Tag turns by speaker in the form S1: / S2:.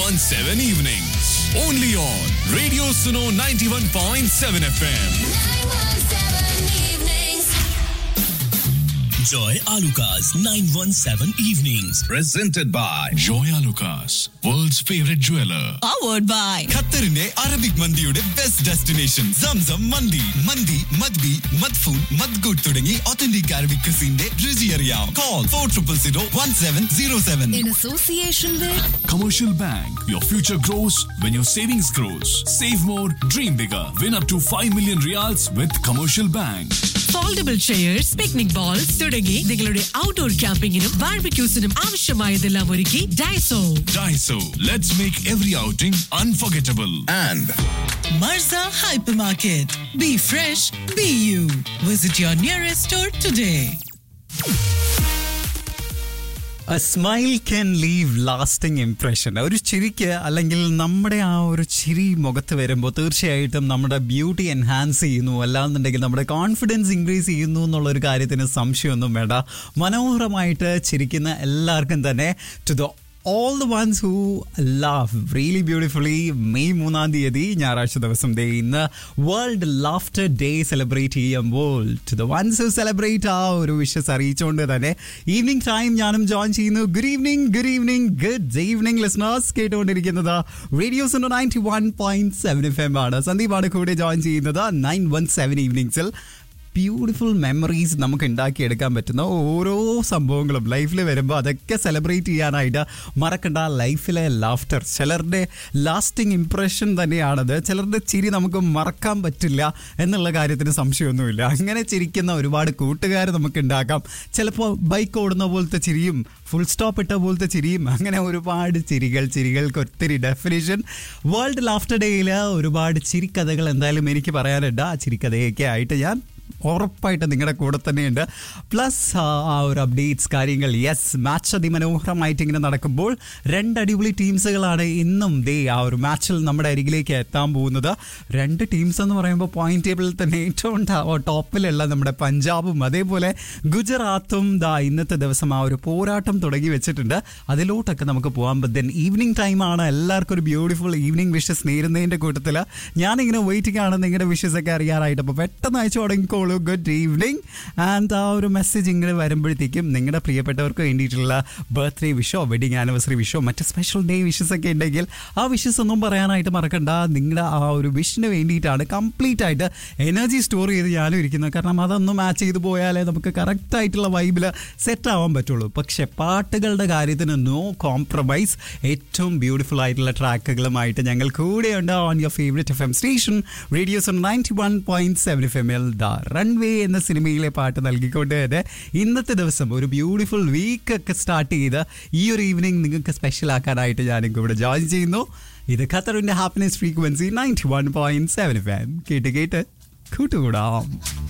S1: 917 evenings. Only on Radio Suno 91.7 FM.
S2: Joy Alukas 917 Evenings.
S1: Presented by Joya Lucas, world's favorite jeweler.
S3: powered by
S1: ഖത്തറിന്റെ Arabic മന്തിയുടെ best destination Zamzam മന്തി മന്തി മദ്ബി മദ്ഫൂൺ മദ്ഗുഡ് തുടങ്ങി ഒത്തന്റിക് അറബിക് ക്രിസിന്റെ രുചി അറിയാം call for triple zero one seven zero seven
S3: in association with
S4: Commercial Bank. Your future grows when your savings grows. Save more, dream bigger. Win up to 5 million reals with Commercial Bank.
S5: Foldable chairs picnic bowls തുടങ്ങി നിങ്ങളുടെ outdoor ക്യാമ്പിങ്ങിനും ബാർബിക്യൂസിനും ആവശ്യമായതെല്ലാം ഒരുക്കി Daiso
S1: Daiso. Let's make every outing unforgettable. And
S5: മർസ hyper market be fresh be you visit your nearest store today
S6: A smile can leave lasting impression. ഒരു ചിരിക്ക് അല്ലെങ്കിൽ നമ്മുടെ ആ ഒരു ചിരി മുഖത്ത് വരുമ്പോൾ തീർച്ചയായിട്ടും നമ്മുടെ ബ്യൂട്ടി എൻഹാൻസ് ചെയ്യുന്നു അല്ലാന്നുണ്ടെങ്കിൽ നമ്മുടെ കോൺഫിഡൻസ് ഇൻക്രീസ് ചെയ്യുന്നു എന്നുള്ള ഒരു കാര്യത്തിന് സംശയമൊന്നും വേണ്ട മനോഹരമായിട്ട് ചിരിക്കുന്ന എല്ലാവർക്കും തന്നെ to the all the ones who love really beautifully May മൂന്നാം തീയതി ഞായറാഴ്ച ദിവസം ദേ ഇന്ന് വേൾഡ് ലാഫ്റ്റർ ഡേ സെലിബ്രേറ്റ് ചെയ്യുമ്പോൾ to the ones who celebrate ആ ഒരു വിഷസ് അറിയിച്ചുകൊണ്ട് തന്നെ ഈവനിങ് ടൈം ഞാനും ജോയിൻ ചെയ്യുന്നു good evening good evening good evening listeners കേട്ടുകൊണ്ടിരിക്കുന്നത് radio's ninety one point seven F M ആണ് സന്ദീപാണ് കൂടെ ജോയിൻ ചെയ്യുന്നത് നയൻ വൺ സെവൻ ഈവനിങ്സിൽ ബ്യൂട്ടിഫുൾ മെമ്മറീസ് നമുക്ക് ഉണ്ടാക്കിയെടുക്കാൻ പറ്റുന്ന ഓരോ സംഭവങ്ങളും ലൈഫിൽ വരുമ്പോൾ അതൊക്കെ സെലിബ്രേറ്റ് ചെയ്യാനായിട്ട് മറക്കണ്ട ലൈഫിലെ ലാഫ്റ്റർ ചിലരുടെ ലാസ്റ്റിംഗ് ഇംപ്രഷൻ തന്നെയാണത് ചിലരുടെ ചിരി നമുക്ക് മറക്കാൻ പറ്റില്ല എന്നുള്ള കാര്യത്തിന് സംശയമൊന്നുമില്ല അങ്ങനെ ചിരിക്കുന്ന ഒരുപാട് കൂട്ടുകാർ നമുക്ക് ഉണ്ടാക്കാം ചിലപ്പോൾ ബൈക്ക് ഓടുന്ന പോലത്തെ ചിരിയും ഫുൾ സ്റ്റോപ്പ് ഇട്ട പോലത്തെ ചിരിയും അങ്ങനെ ഒരുപാട് ചിരികൾ ചിരികൾക്ക് ഒത്തിരി ഡെഫിനേഷൻ വേൾഡ് ലാഫ്റ്റർ ഡേയിൽ ഒരുപാട് ചിരിക്കഥകൾ എന്തായാലും എനിക്ക് പറയാനുണ്ട് ആ ചിരിക്കഥയൊക്കെ ആയിട്ട് ഞാൻ ഉറപ്പായിട്ട് നിങ്ങളുടെ കൂടെ തന്നെയുണ്ട് പ്ലസ് ആ ഒരു അപ്ഡേറ്റ്സ് കാര്യങ്ങൾ യെസ് മാച്ച് അതിമനോഹരമായിട്ട് ഇങ്ങനെ നടക്കുമ്പോൾ രണ്ട് അടിപൊളി ടീംസുകളാണ് ഇന്നും ദേ ആ ഒരു മാച്ചിൽ നമ്മുടെ അരികിലേക്ക് എത്താൻ പോകുന്നത് രണ്ട് ടീംസ് എന്ന് പറയുമ്പോൾ പോയിന്റ് ടേബിളിൽ തന്നെ ഏറ്റവും ട- ടോപ്പിലുള്ള നമ്മുടെ പഞ്ചാബും അതേപോലെ ഗുജറാത്തും ദാ ഇന്നത്തെ ദിവസം ആ ഒരു പോരാട്ടം തുടങ്ങി വെച്ചിട്ടുണ്ട് അതിലോട്ടൊക്കെ നമുക്ക് പോകാൻ ദെൻ ഈവനിങ് ടൈമാണ് എല്ലാവർക്കും ഒരു ബ്യൂട്ടിഫുൾ ഈവനിങ് വിഷസ് നേരുന്നതിൻ്റെ കൂട്ടത്തിൽ ഞാനിങ്ങനെ വെയിറ്റിംഗ് ആണ് നിങ്ങളുടെ വിഷസ് ഒക്കെ അറിയാനായിട്ട് അപ്പോൾ പെട്ടെന്ന് അയച്ചു തുടങ്ങിക്കോളൂ ഗുഡ് ഈവനിങ് ആൻഡ് ആ ഒരു മെസ്സേജ് ഇങ്ങനെ വരുമ്പോഴത്തേക്കും നിങ്ങളുടെ പ്രിയപ്പെട്ടവർക്ക് വേണ്ടിയിട്ടുള്ള ബർത്ത്ഡേ വിഷോ വെഡിങ് ആനിവേഴ്സറി വിഷോ മറ്റ് സ്പെഷ്യൽ ഡേ വിഷസ് ഒക്കെ ഉണ്ടെങ്കിൽ ആ വിഷസ് ഒന്നും പറയാനായിട്ട് മറക്കണ്ട നിങ്ങളുടെ ആ ഒരു വിഷിന് വേണ്ടിയിട്ടാണ് കംപ്ലീറ്റ് ആയിട്ട് എനർജി സ്റ്റോർ ചെയ്ത് ഞാനും ഇരിക്കുന്നത് കാരണം അതൊന്നും മാച്ച് ചെയ്ത് പോയാലേ നമുക്ക് കറക്റ്റ് ആയിട്ടുള്ള വൈബിൽ സെറ്റ് ആവാൻ പറ്റുള്ളൂ പക്ഷെ പാട്ടുകളുടെ കാര്യത്തിന് നോ കോംപ്രമൈസ് ഏറ്റവും ബ്യൂട്ടിഫുൾ ആയിട്ടുള്ള ട്രാക്കുകളുമായിട്ട് ഞങ്ങൾ കൂടെയുണ്ട് on your favourite F M station radios ninety one point seven F M എൽ ദ റൺവേ എന്ന സിനിമയിലെ പാട്ട് നൽകിക്കൊണ്ട് തന്നെ ഇന്നത്തെ ദിവസം ഒരു ബ്യൂട്ടിഫുൾ വീക്ക് ഒക്കെ സ്റ്റാർട്ട് ചെയ്ത് ഈ ഒരു ഈവനിങ് നിങ്ങൾക്ക് സ്പെഷ്യൽ ആക്കാനായിട്ട് ഞാനും ഇവിടെ ജോയിൻ ചെയ്യുന്നു ഇത് ഖത്തറിന്റെ happiness frequency ninety one point seven F M കേട്ട് കേട്ട് കൂട്ടുകൂടാം